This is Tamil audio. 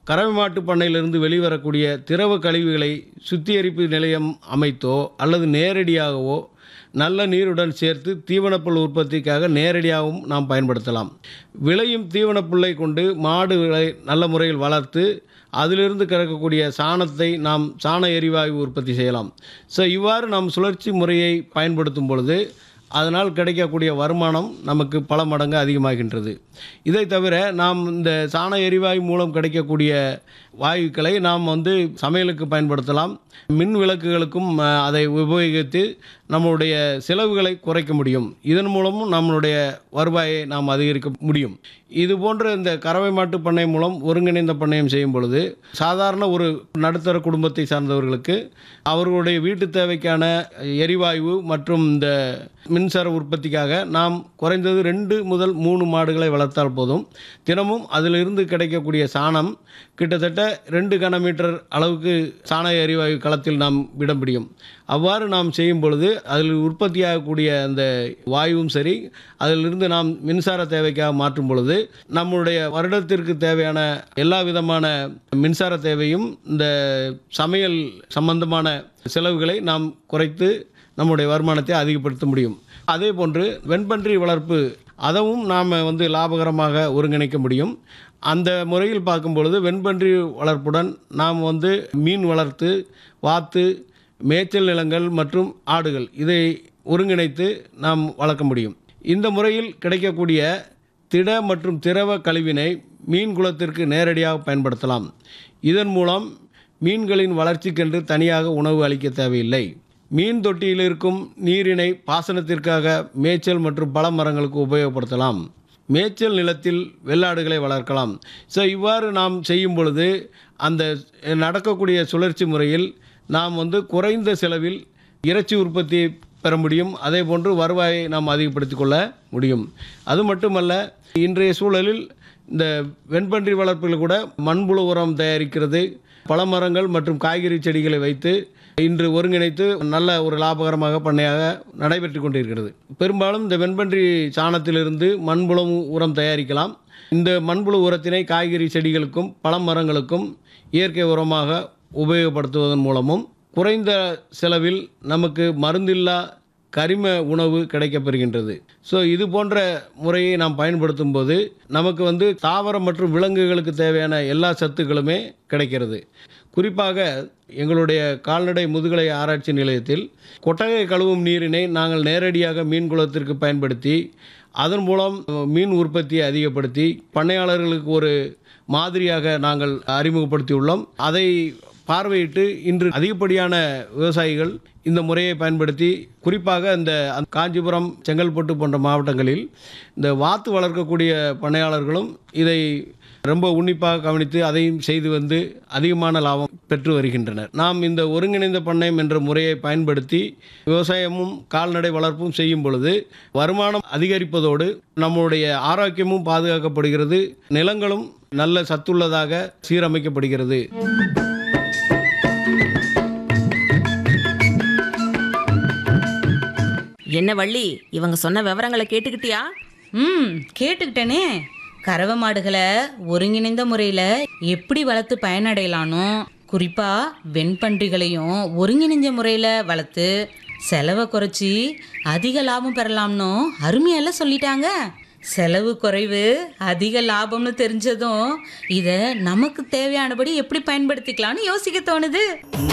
கறவை மாட்டு பண்ணையிலிருந்து வெளிவரக்கூடிய திரவ கழிவுகளை சுத்திகரிப்பு நிலையம் அமைத்தோ அல்லது நேரடியாகவோ நல்ல நீருடன் சேர்த்து தீவனப்புல் உற்பத்திக்காக நேரடியாகவும் நாம் பயன்படுத்தலாம் விளையும் தீவனப்புல்லை கொண்டு மாடுகளை நல்ல முறையில் வளர்த்து அதிலிருந்து கிடைக்கக்கூடிய சாணத்தை நாம் சாண எரிவாயு உற்பத்தி செய்யலாம் ஸோ இவ்வாறு நாம் சுழற்சி முறையை பயன்படுத்தும் பொழுது அதனால் கிடைக்கக்கூடிய வருமானம் நமக்கு பல மடங்கு அதிகமாகின்றது இதை தவிர நாம் இந்த சாண எரிவாயு மூலம் கிடைக்கக்கூடிய வாயுக்களை நாம் வந்து சமையலுக்கு பயன்படுத்தலாம் மின் விளக்குகளுக்கும் அஹ், அதை உபயோகித்து நம்மளுடைய செலவுகளை குறைக்க முடியும் இதன் மூலமும் நம்மளுடைய வருவாயை நாம் அதிகரிக்க முடியும் இது போன்ற இந்த கறவை மாட்டு பண்ணை மூலம் ஒருங்கிணைந்த பண்ணையம் செய்யும் பொழுது சாதாரண ஒரு நடுத்தர குடும்பத்தை சார்ந்தவர்களுக்கு அவர்களுடைய வீட்டு தேவைக்கான எரிவாயு மற்றும் இந்த மின்சார உற்பத்திக்காக நாம் குறைந்தது ரெண்டு முதல் மூணு மாடுகளை வளர்த்தால் போதும் தினமும் அதிலிருந்து கிடைக்கக்கூடிய சாணம் கிட்டத்தட்ட ரெண்டு கனமீட்டர் அளவுக்கு சாண எரிவாயு களத்தில் நாம் விட முடியும் அவ்வாறு நாம் செய்யும் பொழுது அதில் உற்பத்தியாகக்கூடிய அந்த வாயுவும் சரி அதிலிருந்து நாம் மின்சார தேவைக்காக மாற்றும் பொழுது நம்முடைய வருடத்திற்கு தேவையான எல்லா விதமான மின்சார தேவையும் இந்த சமையல் சம்பந்தமான செலவுகளை நாம் குறைத்து நம்முடைய வருமானத்தை அதிகப்படுத்த முடியும் அதே போன்று வெண்பன்றி வளர்ப்பு அதவும் நாம் வந்து லாபகரமாக ஒருங்கிணைக்க முடியும் அந்த முறையில் பார்க்கும் பொழுது வெண்பன்றி வளர்ப்புடன் நாம் வந்து மீன் வளர்த்து வாத்து மேய்ச்சல் நிலங்கள் மற்றும் ஆடுகள் இதை ஒருங்கிணைத்து நாம் வளர்க்க முடியும் இந்த முறையில் கிடைக்கக்கூடிய திட மற்றும் திரவ கழிவினை மீன் குலத்திற்கு நேரடியாக பயன்படுத்தலாம் இதன் மூலம் மீன்களின் வளர்ச்சிக்கென்று தனியாக உணவு அளிக்க தேவையில்லை மீன் தொட்டியில் இருக்கும் நீரினை பாசனத்திற்காக மேய்ச்சல் மற்றும் பல மரங்களுக்கு உபயோகப்படுத்தலாம் மேய்ச்சல் நிலத்தில் வெள்ளாடுகளை வளர்க்கலாம் ஸோ இவ்வாறு நாம் செய்யும் பொழுது அந்த நடக்கக்கூடிய சுழற்சி முறையில் நாம் வந்து குறைந்த செலவில் இறைச்சி உற்பத்தி பெற முடியும் அதே போன்று வருவாயை நாம் அதிகப்படுத்திக் கொள்ள முடியும் அது மட்டுமல்ல இன்றைய சூழலில் இந்த வெண்பன்றி வளர்ப்பில் கூட மண்புழு உரம் தயாரிக்கிறது பழமரங்கள் மற்றும் காய்கறி செடிகளை வைத்து இன்று ஒருங்கிணைத்து நல்ல ஒரு லாபகரமாக பண்ணையாக நடைபெற்று கொண்டிருக்கிறது பெரும்பாலும் இந்த வெண்பன்றி சாணத்திலிருந்து மண்புழு உரம் தயாரிக்கலாம் இந்த மண்புழு உரத்தினை காய்கறி செடிகளுக்கும் பழமரங்களுக்கும் இயற்கை உரமாக உபயோகப்படுத்துவதன் மூலமும் குறைந்த செலவில் நமக்கு மருந்தில்லா கரிம உணவு கிடைக்கப்பெறுகின்றது ஸோ இது போன்ற முறையை நாம் பயன்படுத்தும் போது நமக்கு வந்து தாவரம் மற்றும் விலங்குகளுக்கு தேவையான எல்லா சத்துக்களுமே கிடைக்கிறது குறிப்பாக எங்களுடைய கால்நடை முதுகலை ஆராய்ச்சி நிலையத்தில் கொட்டகை கழுவும் நீரினை நாங்கள் நேரடியாக மீன் குளத்திற்கு பயன்படுத்தி அதன் மூலம் மீன் உற்பத்தியை அதிகப்படுத்தி பண்ணையாளர்களுக்கு ஒரு மாதிரியாக நாங்கள் அறிமுகப்படுத்தியுள்ளோம் அதை பார்வையிட்டு இன்று அதிகப்படியான விவசாயிகள் இந்த முறையை பயன்படுத்தி குறிப்பாக இந்த அந்த காஞ்சிபுரம் செங்கல்பட்டு போன்ற மாவட்டங்களில் இந்த வாத்து வளர்க்கக்கூடிய பண்ணையாளர்களும் இதை ரொம்ப உன்னிப்பாக கவனித்து அதையும் செய்து வந்து அதிகமான லாபம் பெற்று வருகின்றனர் நாம் இந்த ஒருங்கிணைந்த பண்ணையம் என்ற முறையை பயன்படுத்தி விவசாயமும் கால்நடை வளர்ப்பும் செய்யும் பொழுது வருமானம் அதிகரிப்பதோடு நம்முடைய ஆரோக்கியமும் பாதுகாக்கப்படுகிறது நிலங்களும் நல்ல சத்துள்ளதாக சீரமைக்கப்படுகிறது என்ன வள்ளி இவங்க சொன்ன விவரங்களை கேட்டுக்கிட்டியா ம் கேட்டுக்கிட்டேனே கறவை மாடுகளை ஒருங்கிணைந்த முறையில் எப்படி வளர்த்து பயனடையலானோ குறிப்பாக வெண்பன்றிகளையும் ஒருங்கிணைந்த முறையில் வளர்த்து செலவை குறைச்சி அதிக லாபம் பெறலாம்னு அருமையெல்லாம் சொல்லிட்டாங்க செலவு குறைவு அதிக லாபம்னு தெரிஞ்சதும் இதை நமக்கு தேவையானபடி எப்படி பயன்படுத்திக்கலாம்னு யோசிக்க தோணுது